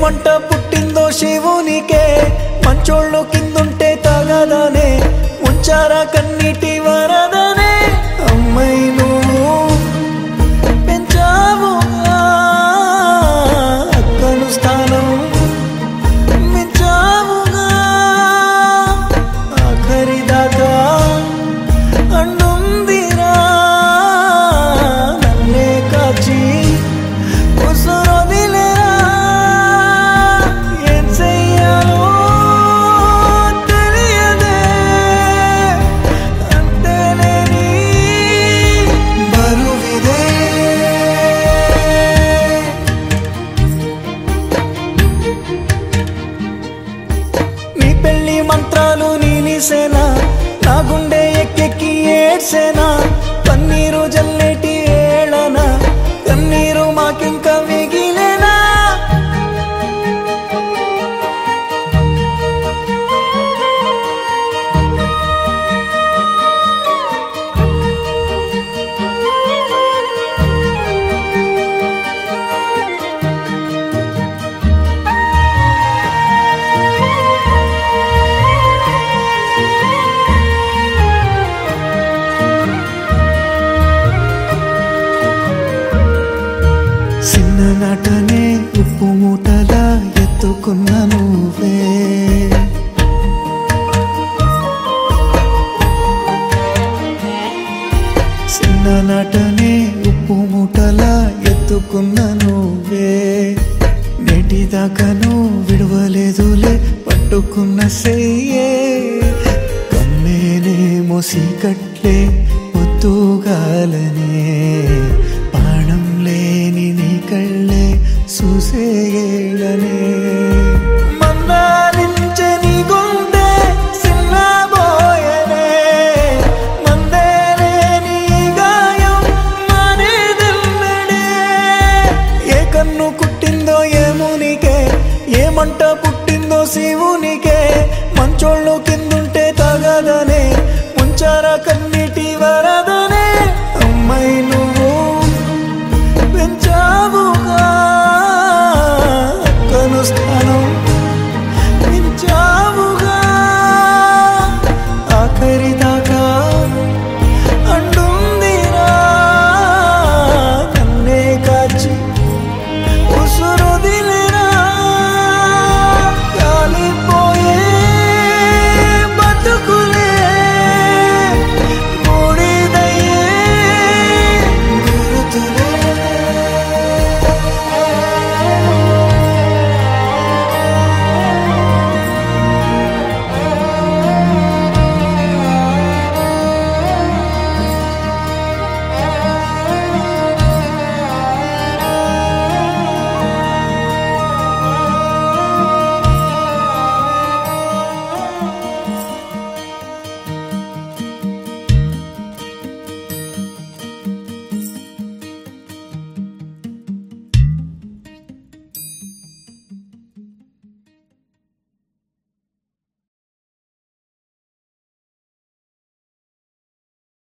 మంట పుట్టిందో శివునికే మంచోళ్ళు కిందుంటే తగదనే ఉంచారా కన్నీటి వరదనే అమ్మాయి నువ్వు పెంచావుగా అక్కను స్థానం మించావుగా ఆఖరి దాకా అండుందిరా నన్నే కాచి ఉసురొదిలేరా ఏం చెయ్యాలో తెలియదే అంతేలేని బరువిదే నీ పెళ్లి మంత్రాలు నీలిసేనా నా గుండె ఎక్కెక్కి ఏడ్సేనా కన్నీరు జల్లేటి ఏళనా కన్నీరు మాకింక మిగిలేనా చిన్ననాటనే ఉప్పు మూటలా ఎత్తుకున్న నువ్వే చిన్ననాటనే ఉప్పు మూటలా ఎత్తుకున్న నువ్వే నేటిదాకాను విడవలేదులే పట్టుకున్న సెయ్యే కమ్మేనే మోసి కట్లే ముద్దుగాలనే